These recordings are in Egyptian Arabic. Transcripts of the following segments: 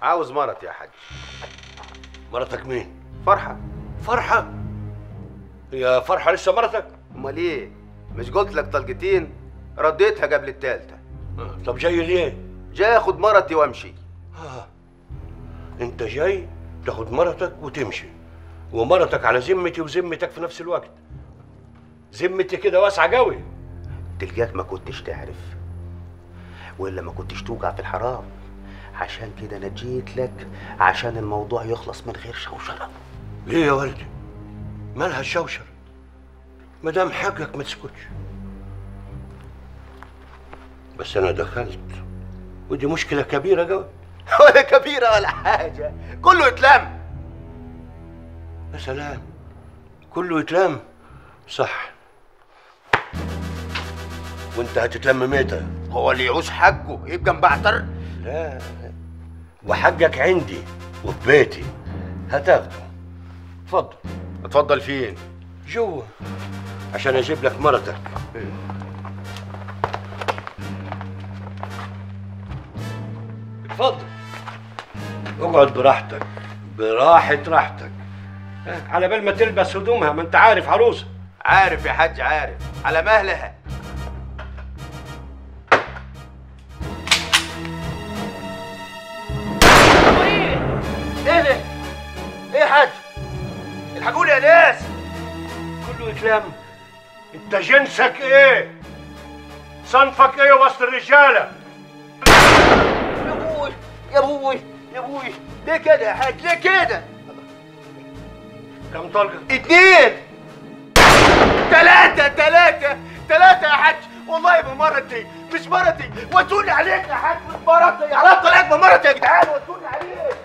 عاوز مرض يا حاج مرتك مين فرحه فرحه هي فرحه لسه مرتك امال ايه مش قلت لك طلقتين رديتها قبل التالتة آه، طب جاي ليه جاي اخد مرتي وامشي آه. انت جاي تاخد مرتك وتمشي ومرتك على ذمتي وذمتك في نفس الوقت ذمتي كده واسعه قوي تلقاك ما كنتش تعرف والا ما كنتش توقع في الحرام عشان كده انا جيت لك عشان الموضوع يخلص من غير شوشره ليه يا ولدي مالها الشوشر ما دام حقك ما تسكتش بس انا دخلت ودي مشكله كبيره قوي ولا كبيره ولا حاجه كله يتلم يا سلام كله يتلم صح وانت هتتلم متى هو اللي يعوز حقه يبقى مبعتر لا وحقك عندي وفي بيتي هتاخده اتفضل اتفضل فين جوه عشان اجيب لك مرتك اتفضل اقعد براحتك براحة راحتك ها، على بال ما تلبس هدومها ما انت عارف عروسه عارف يا حاج عارف على مهلها ايه ده ايه يا حاج الحقوني يا ناس كله يتلم انت جنسك ايه صنفك ايه وسط الرجاله يا ابوي يا ابوي يا ابوي ليه كده يا حاج ليه كده كم طلقه اتنين تلاتة تلاتة تلاتة يا حاج والله بمرتي مش مرتي ودوني عليك يا حاج مش مرتي عرفت عليك بمرتي يا جدعان ودوني عليك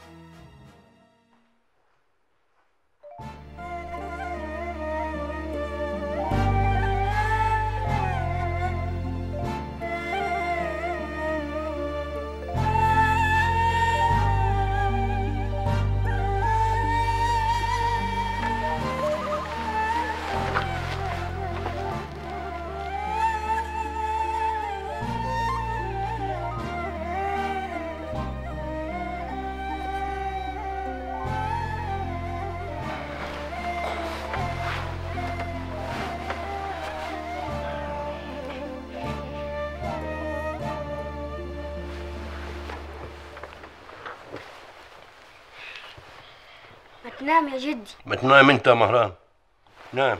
ما تنام يا جدي ما تنام انت يا مهران نام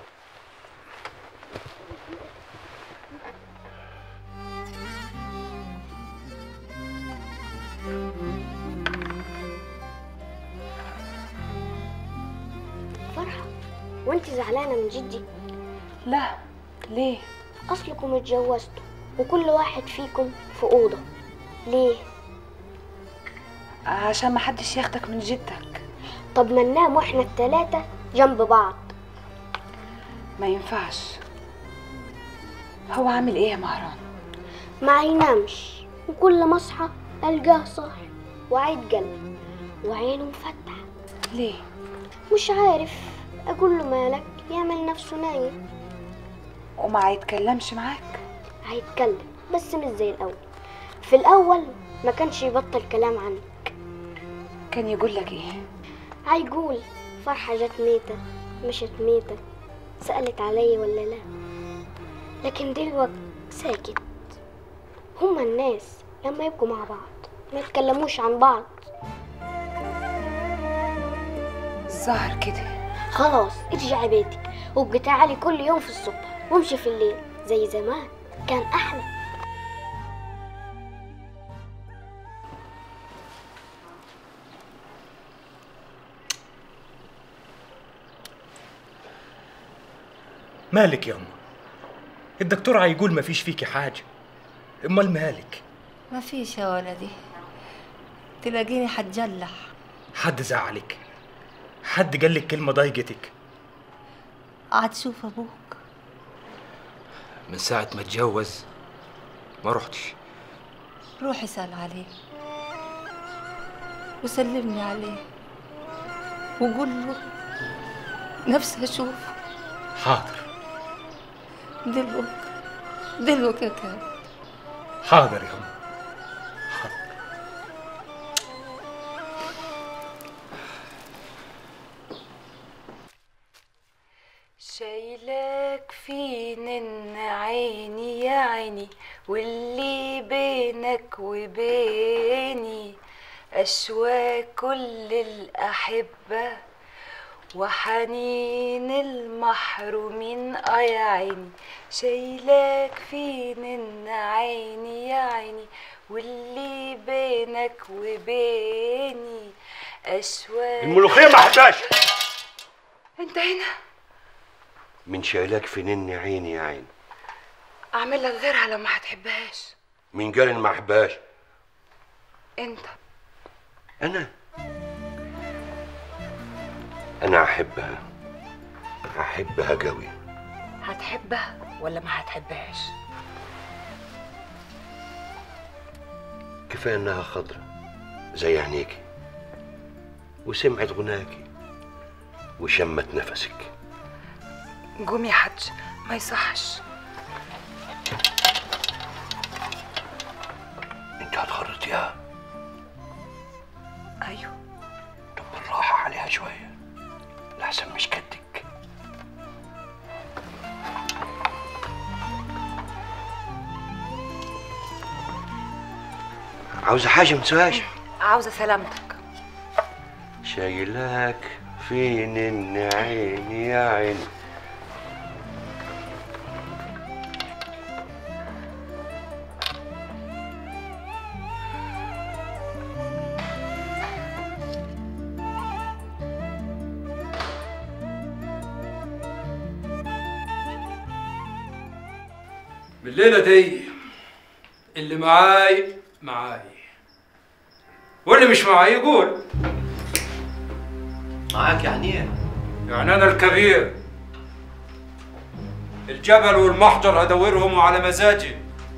فرحة وانت زعلانة من جدي لا ليه اصلكم اتجوزتوا وكل واحد فيكم في أوضة ليه؟ عشان ما حدش ياخدك من جدك طب ما ننام واحنا التلاتة جنب بعض ما ينفعش هو عامل ايه يا مهران ما ينامش وكل ما اصحى القاه صاحي وعيد قلب وعينه مفتحة ليه مش عارف اقول له مالك يعمل نفسه نايم وما هيتكلمش معاك هيتكلم بس مش زي الاول في الاول ما كانش يبطل كلام عنك كان يقول لك ايه هيقول فرحة جت ميتة مشت ميتة سألت علي ولا لا لكن دلوقتي ساكت هما الناس لما يبقوا مع بعض ما يتكلموش عن بعض الظاهر كده خلاص ارجعي بيتك وابقي تعالي كل يوم في الصبح وامشي في الليل زي زمان كان احلى مالك يا أم الدكتور هيقول مفيش فيكي حاجة أمال مالك ما فيش يا ولدي تلاقيني حتجلح حد زعلك حد قالك كلمة ضايقتك قعد شوف ابوك من ساعة ما اتجوز ما رحتش روح اسأل عليه وسلمني عليه وقول له نفسي اشوفه حاضر دلوك دلوك يا كان حاضر يا أم بينك وبيني أشواك كل الأحبة وحنين المحرومين اه يا عيني شايلاك فين عيني يا عيني واللي بينك وبيني أشواك الملوخيه ما حداش انت هنا من شايلاك في نن عيني يا عيني اعمل لك غيرها لو ما هتحبهاش مين قال إن ما احبهاش انت انا انا احبها احبها قوي هتحبها ولا ما هتحبهاش كفايه انها خضرة زي عينيكي وسمعت غناكي وشمت نفسك قوم يا حج ما يصحش انت هتخرطيها ايوه طب بالراحه عليها شويه لحسن مش كدك عاوزة حاجة مسواش عاوزه سلامتك شايلاك فين إن عيني يا عيني بالليلة دي اللي معاي معاي واللي مش معاي يقول معاك يعني ايه؟ يعني أنا الكبير الجبل والمحجر هدورهم على مزاجي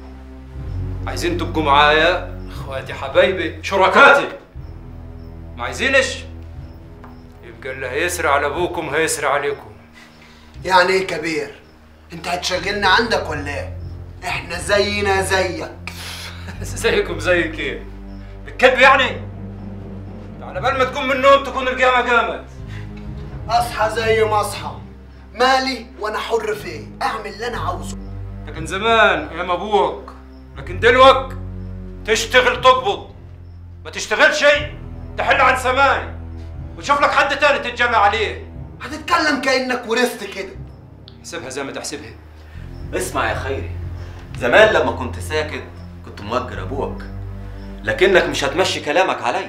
عايزين تبقوا معايا اخواتي حبايبي شركاتي ما عايزينش يبقى اللي هيسري على ابوكم هيسري عليكم يعني ايه كبير انت هتشغلنا عندك ولا ايه احنا زينا زيك زيكم زيك ايه بالكذب يعني على بال ما تقوم من النوم تكون القيامة قامت اصحى زي ما اصحى مالي وانا حر فيه اعمل اللي انا عاوزه لكن زمان ايام ابوك لكن دلوقت تشتغل تقبض ما تشتغلش شيء تحل عن سماي وتشوف لك حد تاني تتجمع عليه هتتكلم كانك ورثت كده احسبها زي ما تحسبها اسمع يا خيري زمان لما كنت ساكت كنت موجر ابوك لكنك مش هتمشي كلامك علي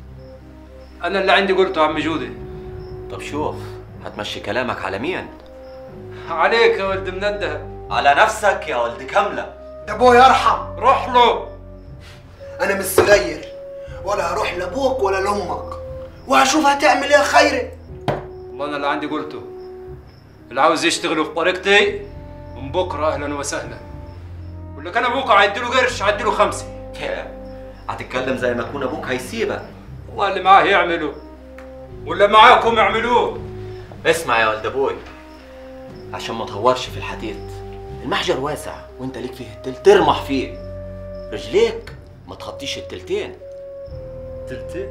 انا اللي عندي قلته يا عم جودي طب شوف هتمشي كلامك على مين عليك يا ولد منده على نفسك يا ولد كاملة ده ابويا يرحم روح له انا مش صغير ولا هروح لابوك ولا لامك وهشوف هتعمل ايه يا خيري والله انا اللي عندي قلته اللي عاوز يشتغل في طريقتي من بكره اهلا وسهلا واللي كان ابوك هيديله قرش هيديله خمسه هتتكلم زي ما يكون ابوك هيسيبك والله اللي معاه يعمله واللي معاكم اعملوه اسمع يا ولد ابوي عشان ما تهورش في الحديث المحجر واسع وانت ليك فيه التل ترمح فيه رجليك ما تخطيش التلتين تلتين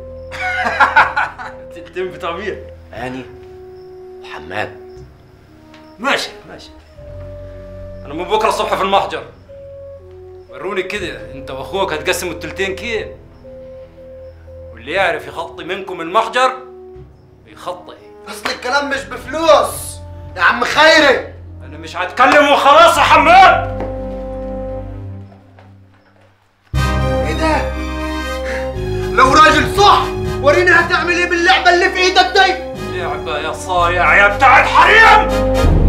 تلتين بتاع مين؟ يعني وحماد ماشي ماشي انا من بكره الصبح في المحجر وروني كده انت واخوك هتقسموا التلتين كيف واللي يعرف يخطي منكم المحجر يخطي اصل الكلام مش بفلوس يا عم خيري انا مش هتكلم وخلاص يا حماد ايه ده لو راجل صح وريني هتعمل ايه باللعبه اللي في ايدك دي لعبه يا صايع يا بتاع الحريم